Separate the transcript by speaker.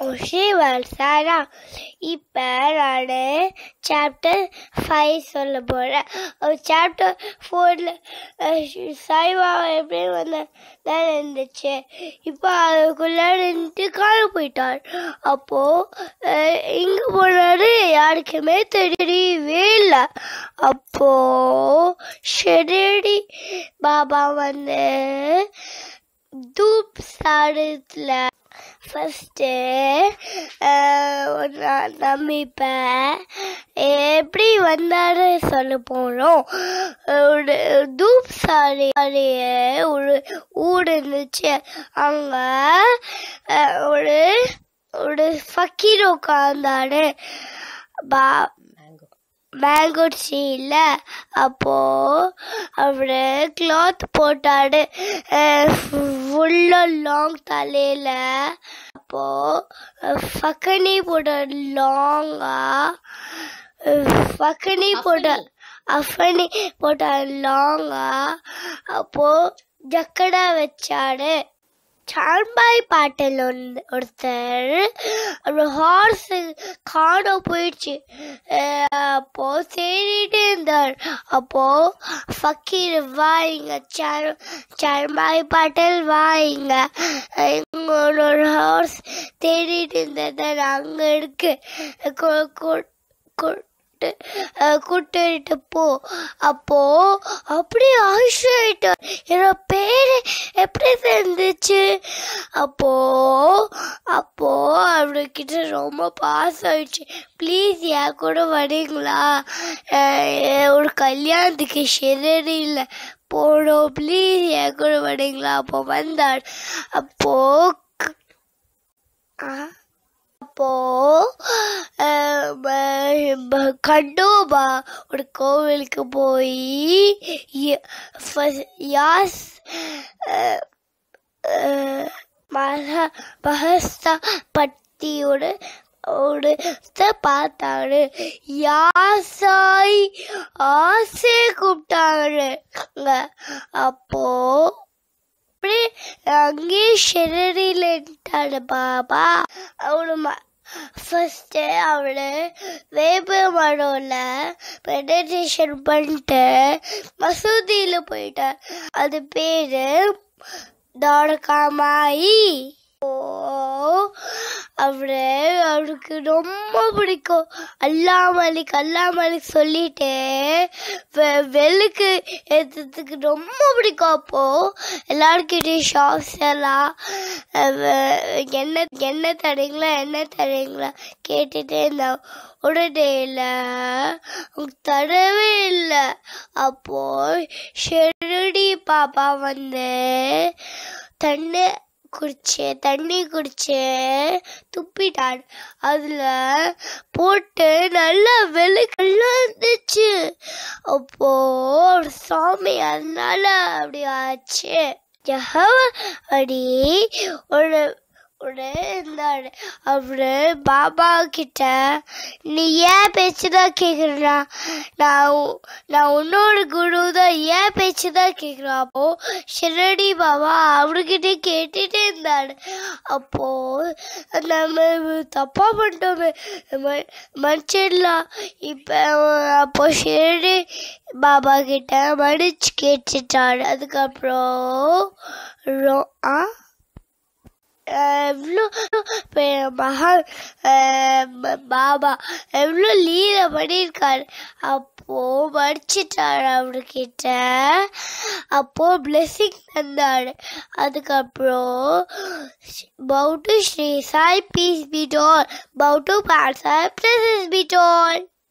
Speaker 1: ஸ்ரீவல் சாரா இப்போ நான் chapter five சொல்ல போகிறேன் சாப்டர் ஃபோரில் சாய்வா எப்படி வந்த தான் இருந்துச்சு இப்போ அதுக்குள்ளே நின்று காண போயிட்டார் அப்போது எங்கே போனாரு யாருக்குமே தெரியவே இல்லை அப்போது ஷெரடி பாபா வந்து தூப் சாடத்தில் ஃபஸ்ட்டு நம்ம இப்போ எப்படி வந்தாரு சொல்ல போகிறோம் ஒரு தூப் சாரி ஒரு ஊர் இருந்துச்சு அங்கே ஒரு ஒரு ஃபக்கீர் உட்காந்தாரு பா மேங்கோ ட்ரீல அப்போ அவரு கிளாத் போட்டாடு ஃபுல்லாக லாங் தலையில அப்போ ஃபக்கனி போட்ட லாங்கா ஃபக்கனி போட்ட அஃபனி போட்ட லாங்கா அப்போ ஜக்கடா வச்சாடு சான்பாய் பாட்டில் ஒன்று ஒருத்தர் ஒரு ஹார்ஸ் காண போயிடுச்சு அப்போ தேடிட்டு இருந்தார் அப்போ ஃபக்கீர் வாங்க சான்பாய் பாட்டில் வாங்க ஒரு ஹார்ஸ் தேடிட்டு இருந்தது அங்கே இருக்கு கூட்டிட்டு போ அப்போ அப்படியே ஆயிட்டு என்னோட பேரு எப்படி இருந்துச்சு அப்போ அப்போ அவர்கிட்ட ரொம்ப பாஸ் ஆயிடுச்சு ப்ளீஸ் என் கூட வரீங்களா ஒரு கல்யாணத்துக்கு ஷெரடியில் போனோம் ப்ளீஸ் என் கூட வரீங்களா அப்போ வந்தார் அப்போ அப்போ கண்டோபா ஒரு கோவிலுக்கு போய் யாஸ் மகஸ்தா பட்டியோட ஒரு பார்த்தாரு யாசாய் ஆசை கூப்பிட்டாரு அப்போ அப்படியே அங்கேயே ஷெரடியில் இருந்துட்டாரு பாபா அவரு ஃபஸ்ட்டு அவரு வேப்ப மரம்ல மெடிடேஷன் பண்ணிட்டு மசூதியில் போயிட்டார் அது பேரு தாரகாமாயி ஓ அவரு அவருக்கு ரொம்ப பிடிக்கும் அல்லா மலிக் அல்லா மலிக் சொல்லிட்டு வெளுக்கு ஏற்றதுக்கு ரொம்ப பிடிக்கும் அப்போ எல்லாருக்கிட்டையும் ஷாப்ஸ் எல்லாம் என்ன என்ன தரீங்களா என்ன தரீங்களா கேட்டுட்டே இருந்தான் உடனே இல்லை தரவே இல்லை அப்போ ஷெரடி பாப்பா வந்து தண்ணி குடிச்சு தண்ணி குடிச்சு துப்பிட்டான் அதுல போட்டு நல்லா வெளுக்கெல்லாம் இருந்துச்சு அப்போ ஒரு சாமி அதனால அப்படி ஆச்சு அடி ஒரு ஒரு இருந்தாரு அவரு பாபா கிட்ட நீ ஏன் பேச்சுதான் கேக்குறா நான் நான் உன்னோட குரு தான் ஏன் பேச்சுதான் கேக்குறா அப்போ ஷிரடி பாபா அவர்கிட்ட கேட்டுட்டே இருந்தாரு அப்போ நம்ம தப்பா பண்ணிட்டோமே மன்னிச்சிடலாம் இப்ப அப்போ ஷிரடி பாபா கிட்ட மன்னிச்சு கேட்டுட்டாரு அதுக்கப்புறம் ஆ எவ்வளோ மகா பாபா எவ்வளோ லீல பண்ணியிருக்காரு அப்போ மடிச்சிட்டாரு அவர்கிட்ட அப்போ பிளெஸிங் தந்தாரு அதுக்கப்புறம் பவுட்டு ஸ்ரீ சாய் பீஸ் பீட்டோல் பவுட்டு பார் சாய் பிரசஸ் பீட்டோல்